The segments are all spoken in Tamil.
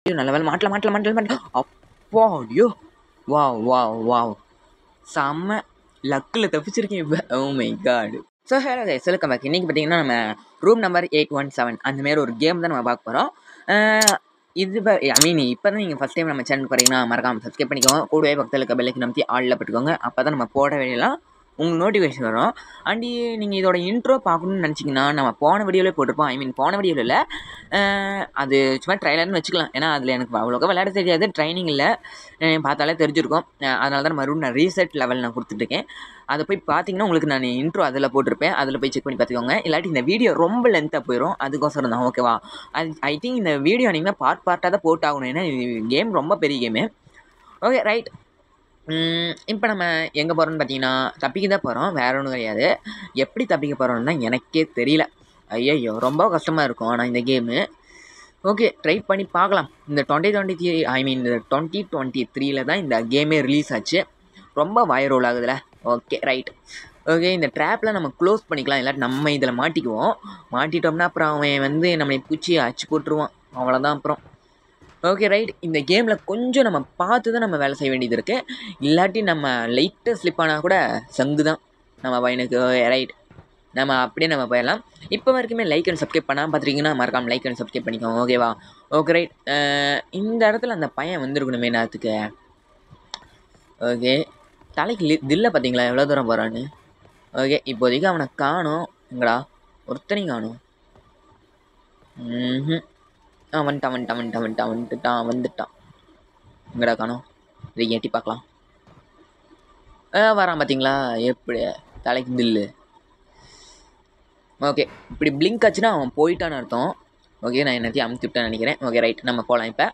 ஐயோ நல்ல வேலை மாட்டல மாட்டல மாட்டல மாட்டல அப்பா ஐயோ வா வா வா செம்ம லக்கில் தப்பிச்சிருக்கேன் இப்போ oh my god so hello guys welcome back இன்றைக்கி பார்த்தீங்கன்னா நம்ம room number eight one seven அந்த மாதிரி ஒரு கேம் தான் நம்ம பார்க்க போகிறோம் இது ஐ மீன் இப்போ தான் நீங்கள் ஃபஸ்ட் டைம் நம்ம சேனல் வரீங்கன்னா மறக்காமல் சப்ஸ்கிரைப் பண்ணிக்கோங்க கூடவே பக்கத்தில் இருக்க பெல்லைக்கு நம்பி ஆளில் போட்டுக்கோங்க அப்போ தான் நம்ம போட வேலையெல்லாம் உங்களுக்கு நோட்டிஃபிகேஷன் வரும் அண்ட் நீங்கள் இதோட இன்ட்ரோ பார்க்கணுன்னு நினச்சிங்கன்னா நம்ம போன வீடியோவிலே போட்டிருப்போம் ஐ மீன் போன வீடியோவில் இல்லை அது சும்மா ட்ரைலர்னு வச்சுக்கலாம் ஏன்னா அதில் எனக்கு அவ்வளோக்கா விளையாட தெரியாது ட்ரைனிங் இல்லை பார்த்தாலே தெரிஞ்சிருக்கும் அதனால தான் மறுபடியும் நான் ரீசெட் லெவல் நான் கொடுத்துட்ருக்கேன் அதை போய் பார்த்தீங்கன்னா உங்களுக்கு நான் இன்ட்ரோ அதில் போட்டிருப்பேன் அதில் போய் செக் பண்ணி பார்த்துக்கோங்க இல்லாட்டி இந்த வீடியோ ரொம்ப லென்த்தாக போயிடும் அதுக்கோசரம் தான் ஓகேவா அது ஐ திங்க் இந்த வீடியோ நீங்கள் பார்ட் பார்ட்டாக தான் போட்டு ஆகணும் ஏன்னா கேம் ரொம்ப பெரிய கேமு ஓகே ரைட் இப்போ நம்ம எங்கே போகிறோம்னு பார்த்தீங்கன்னா தப்பிக்க தான் போகிறோம் வேற ஒன்றும் கிடையாது எப்படி தப்பிக்க போகிறோம்னு தான் எனக்கே தெரியல ஐயோ ரொம்ப கஷ்டமாக இருக்கும் ஆனால் இந்த கேமு ஓகே ட்ரை பண்ணி பார்க்கலாம் இந்த twenty twenty three I mean இந்த டுவெண்ட்டி டுவெண்ட்டி த்ரீல தான் இந்த கேமே ரிலீஸ் ஆச்சு ரொம்ப வைரோல் ஆகுதுல ஓகே ரைட் ஓகே இந்த ட்ராப்பில் நம்ம க்ளோஸ் பண்ணிக்கலாம் இல்லாட்டி நம்ம இதில் மாட்டிக்குவோம் மாட்டிட்டோம்னா அப்புறம் அவன் வந்து நம்மளை பூச்சி அச்சு போட்டுருவான் அவ்வளோதான் அப்புறம் ஓகே ரைட் இந்த கேமில் கொஞ்சம் நம்ம பார்த்து தான் நம்ம வேலை செய்ய வேண்டியது இருக்குது இல்லாட்டி நம்ம லைட்டாக ஸ்லிப் ஆனால் கூட சங்கு தான் நம்ம பையனுக்கு ரைட் நம்ம அப்படியே நம்ம போயிடலாம் இப்போ வரைக்குமே லைக் அண்ட் சப்ஸ்கிரைப் பண்ணாமல் பார்த்துருக்கீங்கன்னா மறக்காமல் லைக் அண்ட் சப்ஸ்கிரைப் பண்ணிக்கோங்க ஓகேவா ஓகே ரைட் இந்த இடத்துல அந்த பையன் வந்திருக்கணுமே நேரத்துக்கு ஓகே தலைக்கு லி தில்லை பார்த்தீங்களா எவ்வளோ தூரம் போகிறான்னு ஓகே இப்போதைக்கு அவனை காணும் எங்கடா ஒருத்தனையும் காணும் ம் ஆ வந்துட்டான் வந்துட்டான் வந்துட்டான் வந்துட்டான் வந்துட்டான் வந்துட்டான் எங்கடா காணும் இதை எட்டி பார்க்கலாம் ஆ வரான் பார்த்தீங்களா எப்படி தலைக்கு தில்லு ஓகே இப்படி பிளிங்க் ஆச்சுன்னா அவன் போயிட்டான்னு அர்த்தம் ஓகே நான் என்னத்தையும் அமுத்தி விட்டேன்னு நினைக்கிறேன் ஓகே ரைட் நம்ம போகலாம் இப்போ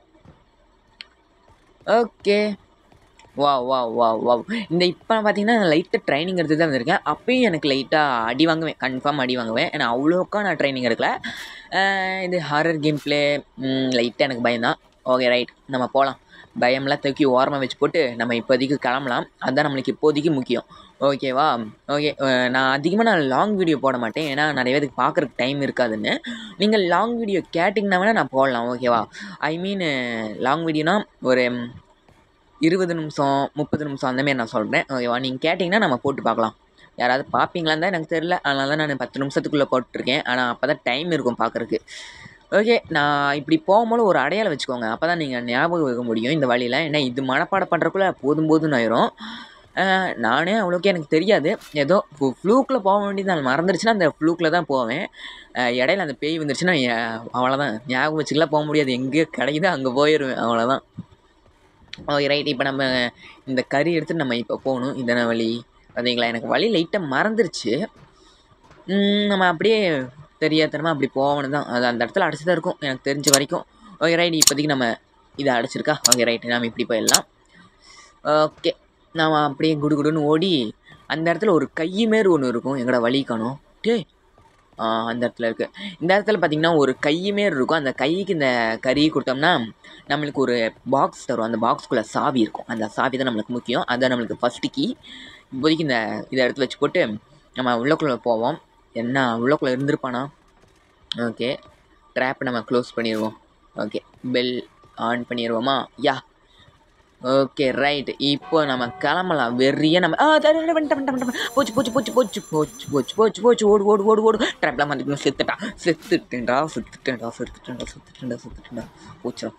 ஓகே வா வா வா வா இந்த இப்போ பார்த்தீங்கன்னா லைட்டாக ட்ரைனிங் எடுத்து தான் வந்திருக்கேன் அப்பயும் எனக்கு லைட்டாக அடி வாங்குவேன் கன்ஃபார்ம் அடி வாங்குவேன் ஏன்னா அவ்வளோக்கா நான் ட்ரைனிங் எடுக்கல இது ஹாரர் கேம் ப்ளே லைட்டாக எனக்கு பயம்தான் ஓகே ரைட் நம்ம போகலாம் பயம்லாம் தூக்கி ஓரமாக வச்சு போட்டு நம்ம இப்போதைக்கு கிளம்பலாம் அதுதான் நம்மளுக்கு இப்போதைக்கு முக்கியம் ஓகேவா ஓகே நான் அதிகமாக நான் லாங் வீடியோ போட மாட்டேன் ஏன்னா நிறைய பேருக்கு பார்க்குறக்கு டைம் இருக்காதுன்னு நீங்கள் லாங் வீடியோ கேட்டிங்கன்னா வேணால் நான் போடலாம் ஓகேவா ஐ மீன் லாங் வீடியோனா ஒரு இருபது நிமிஷம் முப்பது நிமிஷம் அந்தமாரி நான் சொல்கிறேன் ஓகேவா நீங்கள் கேட்டிங்கன்னா நம்ம போட்டு பார்க்கலாம் யாராவது பார்ப்பீங்களான்னு தான் எனக்கு தெரில அதனால தான் நான் பத்து நிமிஷத்துக்குள்ளே போட்டிருக்கேன் ஆனால் அப்போ தான் டைம் இருக்கும் பார்க்குறக்கு ஓகே நான் இப்படி போகும்போது ஒரு அடையாளம் வச்சுக்கோங்க அப்போ தான் நீங்கள் ஞாபகம் வைக்க முடியும் இந்த வழியில் ஏன்னா இது மனப்பாடம் பண்ணுறக்குள்ளே போதும் போதும்னு ஆயிரும் நானே அவ்வளோக்கே எனக்கு தெரியாது ஏதோ ஃப்ளூக்கில் போக வேண்டியது நான் மறந்துடுச்சுன்னா அந்த ஃப்ளூக்கில் தான் போவேன் இடையில அந்த பேய் வந்துருச்சுன்னா அவ்வளோதான் ஞாபகம் வச்சுக்கலாம் போக முடியாது எங்கே கிடைக்குதோ அங்கே போயிடுவேன் அவ்வளோதான் ஓகே ரைட் இப்போ நம்ம இந்த கறி எடுத்து நம்ம இப்போ போகணும் இதான வழி பார்த்தீங்களா எனக்கு வழி லைட்டாக மறந்துருச்சு நம்ம அப்படியே தெரியாதனமாக அப்படி போகணும் தான் அது அந்த இடத்துல அடைச்சி தான் இருக்கும் எனக்கு தெரிஞ்ச வரைக்கும் ஓகே ரைட் இப்போதைக்கு நம்ம இதை அடைச்சிருக்கா ஓகே ரைட் நாம் இப்படி போயிடலாம் ஓகே நாம் அப்படியே குடு குடுன்னு ஓடி அந்த இடத்துல ஒரு கையுமேறு ஒன்று இருக்கும் எங்கட வழி காணும் டே அந்த இடத்துல இருக்குது இந்த இடத்துல பார்த்திங்கன்னா ஒரு கையுமேறு இருக்கும் அந்த கைக்கு இந்த கறி கொடுத்தோம்னா நம்மளுக்கு ஒரு பாக்ஸ் தரும் அந்த பாக்ஸ்குள்ளே சாவி இருக்கும் அந்த சாவி தான் நம்மளுக்கு முக்கியம் அதுதான் நம்மளுக்கு ஃபஸ்ட்டு கீ இப்போதைக்கு இந்த இதை எடுத்து வச்சு போட்டு நம்ம உள்ளக்குள்ளே போவோம் என்ன உள்ளக்குள்ளே இருந்திருப்பானா ஓகே ட்ராப் நம்ம க்ளோஸ் பண்ணிடுவோம் ஓகே பெல் ஆன் பண்ணிடுவோமா யா ஓகே ரைட் இப்போ நம்ம கிளம்பலாம் வெறிய நம்ம ஆ வந்துட்டேன் வந்துட்டேன் வந்துட்டேன் போச்சு போச்சு போச்சு போச்சு போச்சு போச்சு போச்சு போச்சு ஓடு ஓடு ஓடு ஓடு ட்ராப்லாம் வந்துக்கணும் செத்துட்டா செத்துட்டேன்டா செத்துட்டேன்டா செத்துட்டேன்டா செத்துட்டேன்டா செத்துட்டேன்டா போச்சுடா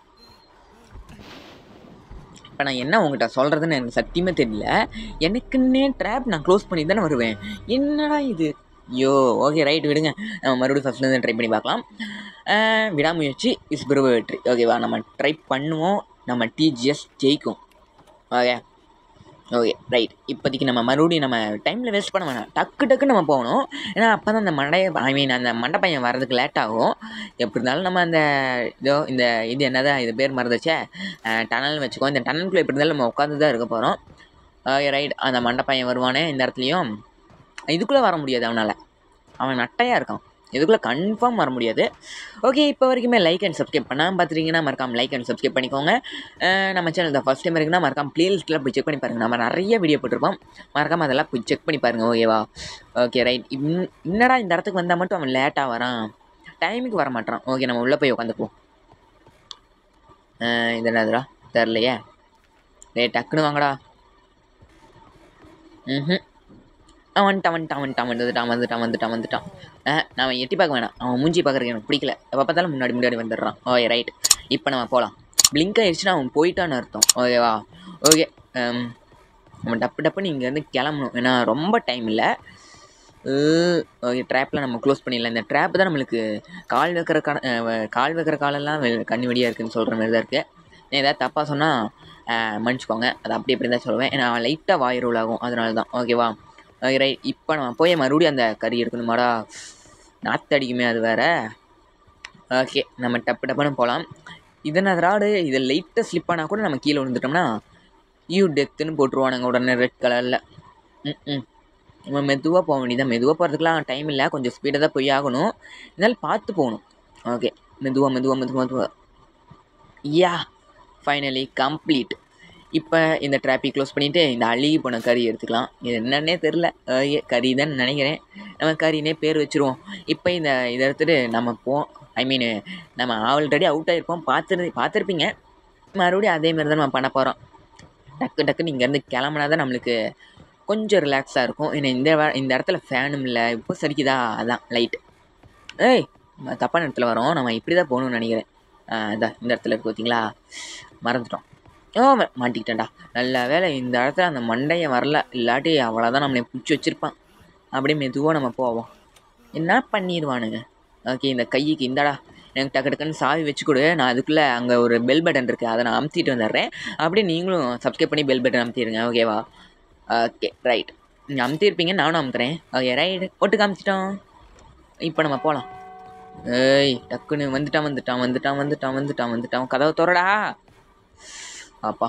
இப்போ நான் என்ன உங்கள்கிட்ட சொல்கிறதுன்னு எனக்கு சத்தியமே தெரியல எனக்குன்னே ட்ராப் நான் க்ளோஸ் பண்ணி தானே வருவேன் என்னடா இது ஐயோ ஓகே ரைட் விடுங்க நம்ம மறுபடியும் ஃபஸ்ட்லேருந்து ட்ரை பண்ணி பார்க்கலாம் விடாமுயற்சி இஸ் பிறகு வெற்றி ஓகேவா நம்ம ட்ரை பண்ணுவோம் நம்ம டிஜிஎஸ் ஜெயிக்கும் ஓகே ஓகே ரைட் இப்போதைக்கு நம்ம மறுபடியும் நம்ம டைமில் வேஸ்ட் பண்ண வேணாம் டக்கு டக்குன்னு நம்ம போகணும் ஏன்னா அப்போ தான் அந்த மண்டைய ஐ மீன் அந்த மண்டை பையன் வர்றதுக்கு லேட் ஆகும் எப்படி இருந்தாலும் நம்ம அந்த இதோ இந்த இது என்னதான் இது பேர் மறந்துச்சே டனல்னு வச்சுக்கோ இந்த டனலுக்குள்ளே எப்படி இருந்தாலும் நம்ம உட்காந்து தான் இருக்க போகிறோம் ஓகே ரைட் அந்த மண்டை பையன் வருவானே இந்த இடத்துலையும் இதுக்குள்ளே வர முடியாது அவனால் அவன் நட்டையாக இருக்கான் இதுக்குள்ளே கன்ஃபார்ம் வர முடியாது ஓகே இப்போ வரைக்குமே லைக் அண்ட் சப்ஸ்கிரைப் பண்ணாமல் பார்த்துருக்கீங்கன்னா மறக்காம லைக் அண்ட் சப்ஸ்கிரைப் பண்ணிக்கோங்க நம்ம சேனல் தான் ஃபஸ்ட் டைம் இருக்குன்னா மறக்காம ப்ளேலிஸ்ட்டில் போய் செக் பண்ணி பாருங்கள் நம்ம நிறைய வீடியோ போட்டிருப்போம் மறக்காமல் அதெல்லாம் போய் செக் பண்ணி பாருங்கள் ஓகேவா ஓகே ரைட் இன்னடா இந்த இடத்துக்கு வந்தால் மட்டும் அவன் லேட்டாக வரான் டைமுக்கு வர மாட்டான் ஓகே நம்ம உள்ளே போய் உட்காந்துக்குவோம் இது என்னதுடா தெரிலையே டேய் டக்குன்னு வாங்கடா ம் அவன் வந்துட்டான் வந்துட்டான் வந்துட்டான் வந்துட்டான் வந்துட்டான் வந்துட்டான் வந்துட்டான் ஆ நான் அவன் எட்டி பார்க்க வேணாம் அவன் மூஞ்சி பார்க்குறதுக்கு எனக்கு பிடிக்கல எப்போ பார்த்தாலும் முன்னாடி முன்னாடி வந்துடுறான் ஓகே ரைட் இப்போ நம்ம போகலாம் பிளிங்க் ஆயிடுச்சுன்னா அவன் போயிட்டான்னு அர்த்தம் ஓகேவா ஓகே நம்ம டப்பு டப்புன்னு இங்கேருந்து கிளம்பணும் ஏன்னா ரொம்ப டைம் இல்லை ஓகே ட்ராப்பில் நம்ம க்ளோஸ் பண்ணிடலாம் இந்த ட்ராப் தான் நம்மளுக்கு கால் வைக்கிற கா கால் வைக்கிற காலெல்லாம் வெ- கண்ணு வெடியாக இருக்குதுன்னு சொல்கிற மாதிரி தான் இருக்குது நான் ஏதாவது தப்பாக சொன்னால் மன்னிச்சுக்கோங்க அது அப்படி அப்படி தான் சொல்லுவேன் ஏன்னா லைட்டாக வாய் ரோல் ஆகும் அதனால தான் ஓகேவா ஓகே ரைட் இப்போ நம்ம போய் மறுபடியும் அந்த கறி எடுக்கணுமாடா நாற்று அடிக்குமே அது வேற ஓகே நம்ம டப்பு டப்புன்னு போகலாம் இதன ராடு இதை லைட்டாக ஸ்லிப் ஆனால் கூட நம்ம கீழே விழுந்துட்டோம்னா யூ டெத்துன்னு போட்டுருவானுங்க உடனே ரெட் கலரில் ம் ம் நம்ம மெதுவாக போக வேண்டியதான் மெதுவாக போகிறதுக்குலாம் டைம் இல்லை கொஞ்சம் ஸ்பீடாக தான் போய் ஆகணும் இருந்தாலும் பார்த்து போகணும் ஓகே மெதுவாக மெதுவாக மெதுவாக மெதுவாக யா ஃபைனலி கம்ப்ளீட் இப்போ இந்த டிராஃபிக் க்ளோஸ் பண்ணிவிட்டு இந்த அழுகி போன கறி எடுத்துக்கலாம் இது என்னன்னே தெரில கறி தான் நினைக்கிறேன் நம்ம கறினே பேர் வச்சுருவோம் இப்போ இந்த இதை எடுத்துகிட்டு நம்ம போ ஐ மீன் நம்ம ஆல்ரெடி அவுட் ஆகிருப்போம் பார்த்துரு பார்த்துருப்பீங்க மறுபடியும் அதே மாதிரி தான் நம்ம பண்ண போகிறோம் டக்கு டக்குன்னு இங்கேருந்து கிளம்புனா தான் நம்மளுக்கு கொஞ்சம் ரிலாக்ஸாக இருக்கும் ஏன்னா இந்த வ- இந்த இடத்துல ஃபேனும் இல்லை இப்போ சரிக்குதா அதான் லைட்டு ஏய் நம்ம தப்பான இடத்துல வரோம் நம்ம இப்படி தான் போகணும்னு நினைக்கிறேன் ஆ, இதான் இந்த இடத்துல இருக்கு பார்த்தீங்களா மறந்துட்டோம் ஓ மா- மாட்டிக்கிட்டேன்டா நல்ல வேளை இந்த இடத்துல அந்த மண்டையை வரல இல்லாட்டி அவ்வளோதான் நம்மளை பிடிச்சி வச்சுருப்பான் அப்படியே மெதுவாக நம்ம போவோம் என்ன பண்ணிடுவானுங்க ஓகே இந்த கைக்கு இந்தடா எனக்கு டக்கு டக்குன்னு சாவி வச்சு கொடு நான் அதுக்குள்ளே அங்கே ஒரு பெல் பட்டன் இருக்குது அதை நான் அமுத்திட்டு வந்துடுறேன் அப்படியே நீங்களும் சப்ஸ்கிரைப் பண்ணி பெல் பட்டன் அமுத்திடுங்க ஓகேவா ஓகே ரைட் நீங்கள் அமுத்திருப்பீங்க நானும் அமுத்துறேன் ஓகே ரைட் ஒட்டுக்கு அமுத்திட்டோம் இப்போ நம்ம போகலாம் ஏய் டக்குன்னு வந்துட்டான் வந்துட்டான் வந்துட்டான் வந்துட்டான் வந்துட்டான் வந்துட்டான் கதவை திறடா பாப்பா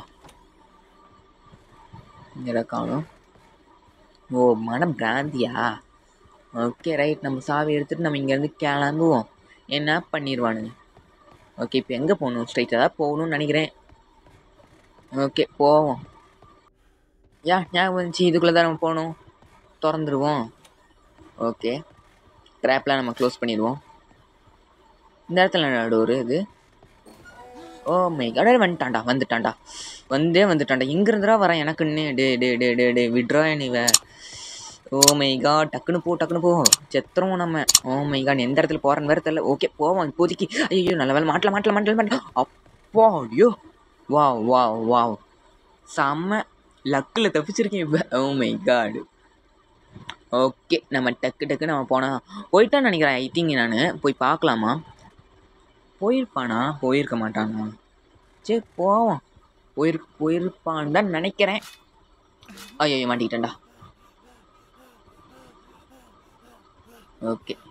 இங்கே காணும் ஓ மன பிராந்தியா ஓகே ரைட் நம்ம சாவி எடுத்துகிட்டு நம்ம இங்கேருந்து கிளம்புவோம் என்ன பண்ணிடுவானுங்க ஓகே இப்போ எங்கே போகணும் ஸ்ட்ரைட்டாக தான் போகணும்னு நினைக்கிறேன் ஓகே போவோம் யா ஞாபகம் வந்துச்சு இதுக்குள்ளே தான் நம்ம போகணும் திறந்துருவோம் ஓகே ட்ராப்லாம் நம்ம க்ளோஸ் பண்ணிடுவோம் இந்த இடத்துல டோரு இது ஓ மை கடல் வந்துட்டான்டா வந்துட்டான்டா வந்தே வந்துட்டான்டா எங்கேருந்துடா வரேன் எனக்குன்னு டே டே டே டே டே விட்றா நீவ ஓ மை காட் டக்குன்னு போ டக்குன்னு போ செத்துறோம் நம்ம ஓ மை காட் எந்த இடத்துல போகிறேன்னு வேறு தெரியல ஓகே போவோம் இப்போதைக்கு ஐயோ நல்ல வேலை மாட்டல மாட்டல மாட்டல மாட்டல அப்பா ஐயோ வா வா வா செம்ம லக்கில் தப்பிச்சிருக்கேன் இப்போ ஓ மை காடு ஓகே நம்ம டக்கு டக்கு நம்ம போனால் போயிட்டான்னு நினைக்கிறேன் ஐ திங்க் நான் போய் பார்க்கலாமா போயிருப்பானா போயிருக்க மாட்டானா சரி போவோம் போயிரு போயிருப்பான்னு தான் நினைக்கிறேன் ஐயோ மாட்டிக்கிட்டேன்டா ஓகே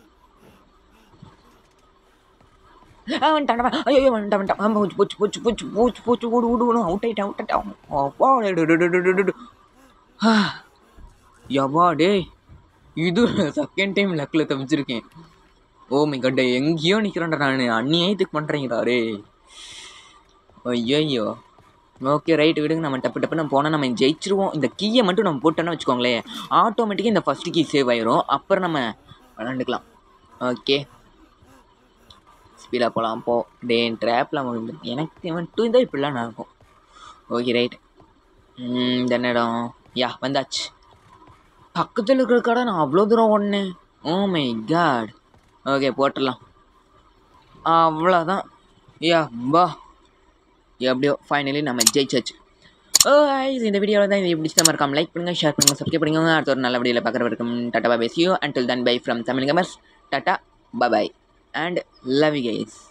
ஆ வந்துட்டான் ஐயோ வந்துட்டான் வந்துட்டான் ஆமாம் போச்சு போச்சு போச்சு போச்சு போச்சு போச்சு ஓடு ஓடு ஓடு அவுட் ஆயிட்டான் அவுட் ஆயிட்டான் அப்பா டே, டே, டே, டே, டே, டே, டே. ஆ, யப்பா டேய் இது செகண்ட் டைம் லக்கில் தப்பிச்சிருக்கேன் ஓ மை கட் எங்கேயோ நிற்கிறேன்டா நான் அந்நியாயத்துக்கு பண்ணுறீங்களா டே ஐயோ ஓகே ரைட் விடுங்க நம்ம டப்பு டப்பு நம்ம போனால் நம்ம ஜெயிச்சிருவோம் இந்த கீயை மட்டும் நம்ம போட்டோன்னா வச்சுக்கோங்களேன் ஆட்டோமேட்டிக்காக இந்த ஃபஸ்ட்டு கீ சேவ் ஆயிரும் அப்புறம் நம்ம விளாண்டுக்கலாம் ஓகே ஸ்பீடாக போகலாம் போ டே ட்ராப்பில் எனக்கு மட்டும் தான் இப்படிலாம் நடக்கும் ஓகே ரைட் இந்த இடம் யா வந்தாச்சு பக்கத்தில் இருக்கிற கடை நான் அவ்வளோ தூரம் ஓடினேன் ஓ மை காட் ஓகே போட்டுடலாம் அவ்வளோதான் யா பா எப்படியோ ஃபைனலி நம்ம ஜெயிச்சாச்சு ஓ guys, இந்த வீடியோவில் தான் இது பிடிச்ச மறக்காம லைக் பண்ணுங்கள் ஷேர் பண்ணுங்கள் சப்ஸ்கிரைப் பண்ணுங்க அடுத்த ஒரு நல்ல வீடியோவில் பார்க்குற வரைக்கும் tata bye see you until then bye from Tamil commerce tata bye and love you guys